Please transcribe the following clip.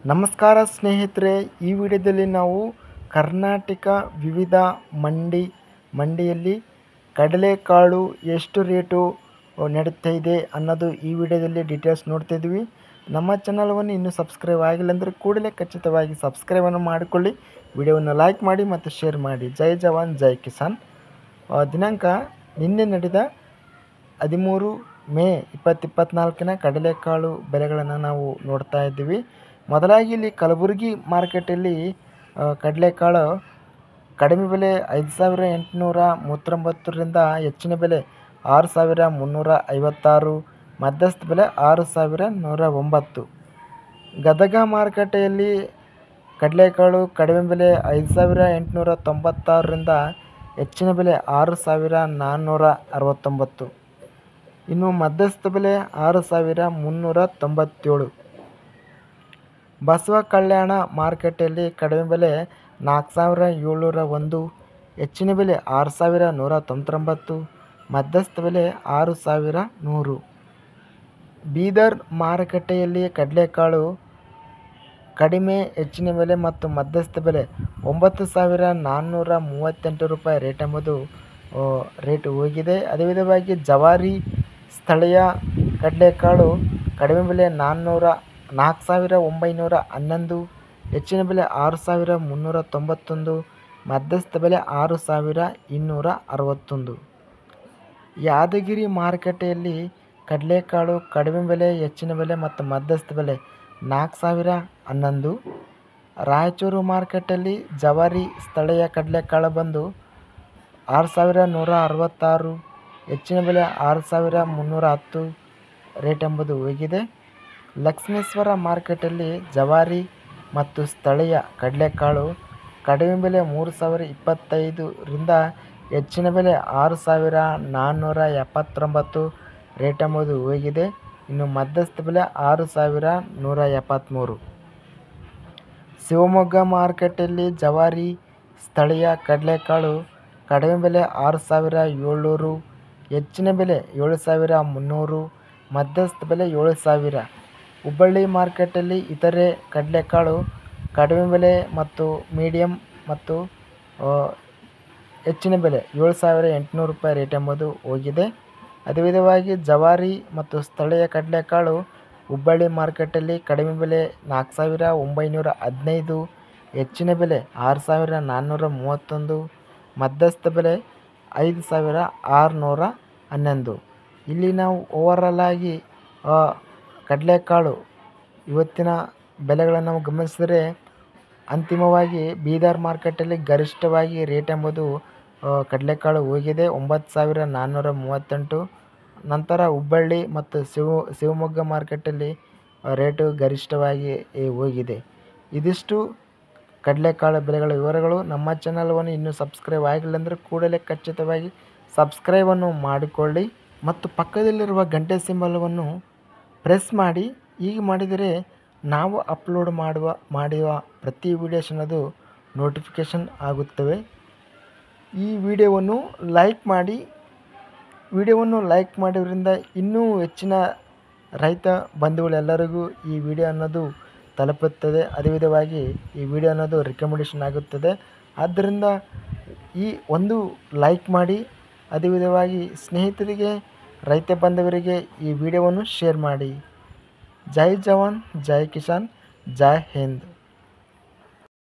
ನಮಸ್ಕಾರ ಸ್ನೇಹಿತರೆ ಈ ವಿಡಿಯೋದಲ್ಲಿ ನಾವು ಕರ್ನಾಟಕ ವಿವಿಧ ಮಂಡಿ ಮಂಡಿಯಲ್ಲಿ ಕಡಲೆಕಾಳು ಎಷ್ಟು ರೇಟು ನಡೀತಾ ಇದೆ ಅನ್ನೋದು ಈ ವಿಡಿಯೋದಲ್ಲಿ ಡೀಟೇಲ್ಸ್ ನೋಡ್ತಾ ಇದ್ವಿ ನಮ್ಮ ಚಾನಲವನ್ನು ಇನ್ನೂ ಸಬ್ಸ್ಕ್ರೈಬ್ ಆಗಿಲ್ಲ ಅಂದರೆ ಕೂಡಲೇ ಖಚಿತವಾಗಿ ಸಬ್ಸ್ಕ್ರೈಬನ್ನು ಮಾಡಿಕೊಳ್ಳಿ ವಿಡಿಯೋವನ್ನು ಲೈಕ್ ಮಾಡಿ ಮತ್ತು ಶೇರ್ ಮಾಡಿ ಜೈ ಜವಾನ್ ಜೈ ಕಿಸಾನ್ ಆ, ದಿನಾಂಕ ನಿನ್ನೆ ನಡೆದ ಹದಿಮೂರು ಮೇ ಇಪ್ಪತ್ತು ಇಪ್ಪತ್ತ್ನಾಲ್ಕಿನ ಕಡಲೆಕಾಳು ಬೆಲೆಗಳನ್ನು ನಾವು ನೋಡ್ತಾ ಇದ್ದೀವಿ ಮೊದಲಾಗಿ ಇಲ್ಲಿ ಕಲಬುರಗಿ ಮಾರ್ಕೆಟಲ್ಲಿ ಆ, ಕಡಲೆಕಾಳು ಕಡಿಮೆ ಬೆಲೆ ಐದು ಸಾವಿರ ಎಂಟುನೂರ ಮೂವತ್ತೊಂಬತ್ತರಿಂದ ಹೆಚ್ಚಿನ ಬೆಲೆ ಆರು ಸಾವಿರ ಮುನ್ನೂರ ಐವತ್ತಾರು ಮಧ್ಯಸ್ಥ ಬೆಲೆ ಆರು ಸಾವಿರ ನೂರ ಒಂಬತ್ತು ಗದಗ ಮಾರುಕಟ್ಟೆಯಲ್ಲಿ ಕಡಲೆಕಾಳು ಕಡಿಮೆ ಬೆಲೆ ಐದು ಸಾವಿರ ಎಂಟುನೂರ ತೊಂಬತ್ತಾರರಿಂದ ಹೆಚ್ಚಿನ ಬೆಲೆ ಆರು ಸಾವಿರ ನಾನ್ನೂರ ಅರವತ್ತೊಂಬತ್ತು ಇನ್ನು ಮಧ್ಯಸ್ಥ ಬೆಲೆ ಆರು ಸಾವಿರ ಮುನ್ನೂರ ತೊಂಬತ್ತೇಳು ಬಸವ ಕಲ್ಯಾಣ ಮಾರುಕಟ್ಟೆಯಲ್ಲಿ ಕಡಿಮೆ ಬೆಲೆ ನಾಲ್ಕು ಸಾವಿರ ಏಳ್ನೂರ ಒಂದು ಹೆಚ್ಚಿನ ಬೆಲೆ ಆರು ಸಾವಿರ ನೂರ ತೊಂಬತ್ತೊಂಬತ್ತು ಮಧ್ಯಸ್ಥ ಬೆಲೆ ಆರು ಸಾವಿರ ನೂರು ಬೀದರ್ ಮಾರುಕಟ್ಟೆಯಲ್ಲಿ ಕಡಲೆಕಾಳು ಕಡಿಮೆ ಹೆಚ್ಚಿನ ಬೆಲೆ ಮತ್ತು ಮಧ್ಯಸ್ಥ ಬೆಲೆ ಒಂಬತ್ತು ಸಾವಿರ ನಾನ್ನೂರ ಮೂವತ್ತೆಂಟು ರೂಪಾಯಿ ರೇಟ್ ಎಂಬುದು ಆ, ರೇಟ್ ಹೋಗಿದೆ ಅದೇ ವಿಧವಾಗಿ ಜವಾರಿ ಸ್ಥಳೀಯ ಕಡಲೆಕಾಳು ಕಡಿಮೆ ಬೆಲೆ ನಾನ್ನೂರ ನಾಲ್ಕು ಸಾವಿರ ಒಂಬೈನೂರ ಹನ್ನೊಂದು ಹೆಚ್ಚಿನ ಬೆಲೆ ಆರು ಸಾವಿರ ಮುನ್ನೂರ ತೊಂಬತ್ತೊಂದು ಮಧ್ಯಸ್ಥ ಬೆಲೆ ಆರು ಸಾವಿರ ಇನ್ನೂರ ಅರವತ್ತೊಂದು ಯಾದಗಿರಿ ಮಾರುಕಟ್ಟೆಯಲ್ಲಿ ಕಡಲೆಕಾಳು ಕಡಿಮೆ ಬೆಲೆ ಹೆಚ್ಚಿನ ಬೆಲೆ ಮತ್ತು ಮಧ್ಯಸ್ಥ ಬೆಲೆ ನಾಲ್ಕು ಸಾವಿರ ಹನ್ನೊಂದು ರಾಯಚೂರು ಮಾರುಕಟ್ಟೆಯಲ್ಲಿ ಜವಾರಿ ಸ್ಥಳೀಯ ಕಡಲೆಕಾಳು ಬಂದು ಆರು ಸಾವಿರ ನೂರ ಅರವತ್ತಾರು ಹೆಚ್ಚಿನ ಬೆಲೆ ಆರು ಸಾವಿರ ಮುನ್ನೂರ ಹತ್ತು ರೇಟ್ ಎಂಬುದು ಹೋಗಿದೆ ಲಕ್ಷ್ಮೇಶ್ವರ ಮಾರ್ಕೆಟಲ್ಲಿ ಜವಾರಿ ಮತ್ತು ಸ್ಥಳೀಯ ಕಡಲೆಕಾಳು ಕಡಿಮೆ ಬೆಲೆ ಮೂರು ಸಾವಿರ ಇಪ್ಪತ್ತೈದರಿಂದ ಹೆಚ್ಚಿನ ಬೆಲೆ ಆರು ಸಾವಿರ ನಾನ್ನೂರ ಎಪ್ಪತ್ತೊಂಬತ್ತು ರೇಟ್ ಎಂಬುದು ಹೋಗಿದೆ ಇನ್ನು ಮಧ್ಯಸ್ಥ ಬೆಲೆ ಆರು ಸಾವಿರ ನೂರ ಎಪ್ಪತ್ತ್ಮೂರು ಶಿವಮೊಗ್ಗ ಮಾರುಕಟ್ಟೆಯಲ್ಲಿ ಜವಾರಿ ಸ್ಥಳೀಯ ಕಡಲೆಕಾಳು ಕಡಿಮೆ ಬೆಲೆ ಆರು ಸಾವಿರ ಏಳ್ನೂರು ಹೆಚ್ಚಿನ ಬೆಲೆ ಏಳು ಸಾವಿರ ಮುನ್ನೂರು ಮಧ್ಯಸ್ಥ ಬೆಲೆ ಏಳು ಸಾವಿರ ಹುಬ್ಬಳ್ಳಿ ಮಾರ್ಕೆಟಲ್ಲಿ ಇತರೆ ಕಡಲೆಕಾಳು ಕಡಿಮೆ ಬೆಲೆ ಮತ್ತು ಮೀಡಿಯಮ್ ಮತ್ತು ಆ, ಹೆಚ್ಚಿನ ಬೆಲೆ ಏಳು ಸಾವಿರ ಎಂಟುನೂರು ರೂಪಾಯಿ ರೇಟ್ ಎಂಬುದು ಹೋಗಿದೆ ಅದೇ ವಿಧವಾಗಿ ಜವಾರಿ ಮತ್ತು ಸ್ಥಳೀಯ ಕಡಲೆಕಾಳು ಹುಬ್ಬಳ್ಳಿ ಮಾರ್ಕೆಟಲ್ಲಿ ಕಡಿಮೆ ಬೆಲೆ ನಾಲ್ಕು ಸಾವಿರ ಒಂಬೈನೂರ ಹದಿನೈದು ಹೆಚ್ಚಿನ ಬೆಲೆ ಆರು ಸಾವಿರ ನಾನ್ನೂರ ಮೂವತ್ತೊಂದು ಮಧ್ಯಸ್ಥ ಬೆಲೆ ಐದು ಸಾವಿರ ಆರುನೂರ ಹನ್ನೊಂದು ಇಲ್ಲಿ ನಾವು ಓವರಾಲ್ ಆಗಿ ಆ, ಕಡಲೆಕಾಳು ಇವತ್ತಿನ ಬೆಲೆಗಳನ್ನು ನಾವು ಗಮನಿಸಿದರೆ ಅಂತಿಮವಾಗಿ ಬೀದರ್ ಮಾರ್ಕೆಟಲ್ಲಿ ಗರಿಷ್ಠವಾಗಿ ರೇಟ್ ಎಂಬುದು ಆ, ಕಡಲೆಕಾಳು ಹೋಗಿದೆ ಒಂಬತ್ತು ಸಾವಿರ ನಾನ್ನೂರ ಮೂವತ್ತೆಂಟು ನಂತರ ಹುಬ್ಬಳ್ಳಿ ಮತ್ತು ಶಿವ ಶಿವಮೊಗ್ಗ ಮಾರ್ಕೆಟಲ್ಲಿ ಆ, ರೇಟು ಗರಿಷ್ಠವಾಗಿ ಏ, ಹೋಗಿದೆ ಇದಿಷ್ಟು ಕಡಲೆಕಾಳು ಬೆಲೆಗಳ ವಿವರಗಳು ನಮ್ಮ ಚಾನಲವನ್ನು ಇನ್ನೂ ಸಬ್ಸ್ಕ್ರೈಬ್ ಆಗಿಲ್ಲ ಅಂದರೆ ಕೂಡಲೇ ಖಚಿತವಾಗಿ ಸಬ್ಸ್ಕ್ರೈಬನ್ನು ಮಾಡಿಕೊಳ್ಳಿ ಮತ್ತು ಪಕ್ಕದಲ್ಲಿರುವ ಗಂಟೆ ಸಿಂಬಲವನ್ನು ಪ್ರೆಸ್ ಮಾಡಿ ಹೀಗೆ ಮಾಡಿದರೆ ನಾವು ಅಪ್ಲೋಡ್ ಮಾಡುವ ಮಾಡುವ ಪ್ರತಿ ವಿಡಿಯೋಸ್ ಅನ್ನೋದು ನೋಟಿಫಿಕೇಷನ್ ಆಗುತ್ತವೆ ಈ ವಿಡಿಯೋವನ್ನು ಲೈಕ್ ಮಾಡಿ ವಿಡಿಯೋವನ್ನು ಲೈಕ್ ಮಾಡೋದ್ರಿಂದ ಇನ್ನೂ ಹೆಚ್ಚಿನ ರೈತ ಬಂಧುಗಳೆಲ್ಲರಿಗೂ ಈ ವಿಡಿಯೋ ಅನ್ನೋದು ತಲುಪುತ್ತದೆ ಅದೇ ವಿಧವಾಗಿ ಈ ವಿಡಿಯೋ ಅನ್ನೋದು ರಿಕಮೆಂಡೇಷನ್ ಆಗುತ್ತದೆ ಆದ್ದರಿಂದ ಈ ಒಂದು ಲೈಕ್ ಮಾಡಿ ಅದೇ ವಿಧವಾಗಿ ಸ್ನೇಹಿತರಿಗೆ ರೈತ ಬಾಂಧವರಿಗೆ ಈ ವಿಡಿಯೋವನ್ನು ಶೇರ್ ಮಾಡಿ ಜೈ ಜವಾನ್ ಜೈ ಕಿಸಾನ್ ಜೈ ಹಿಂದ್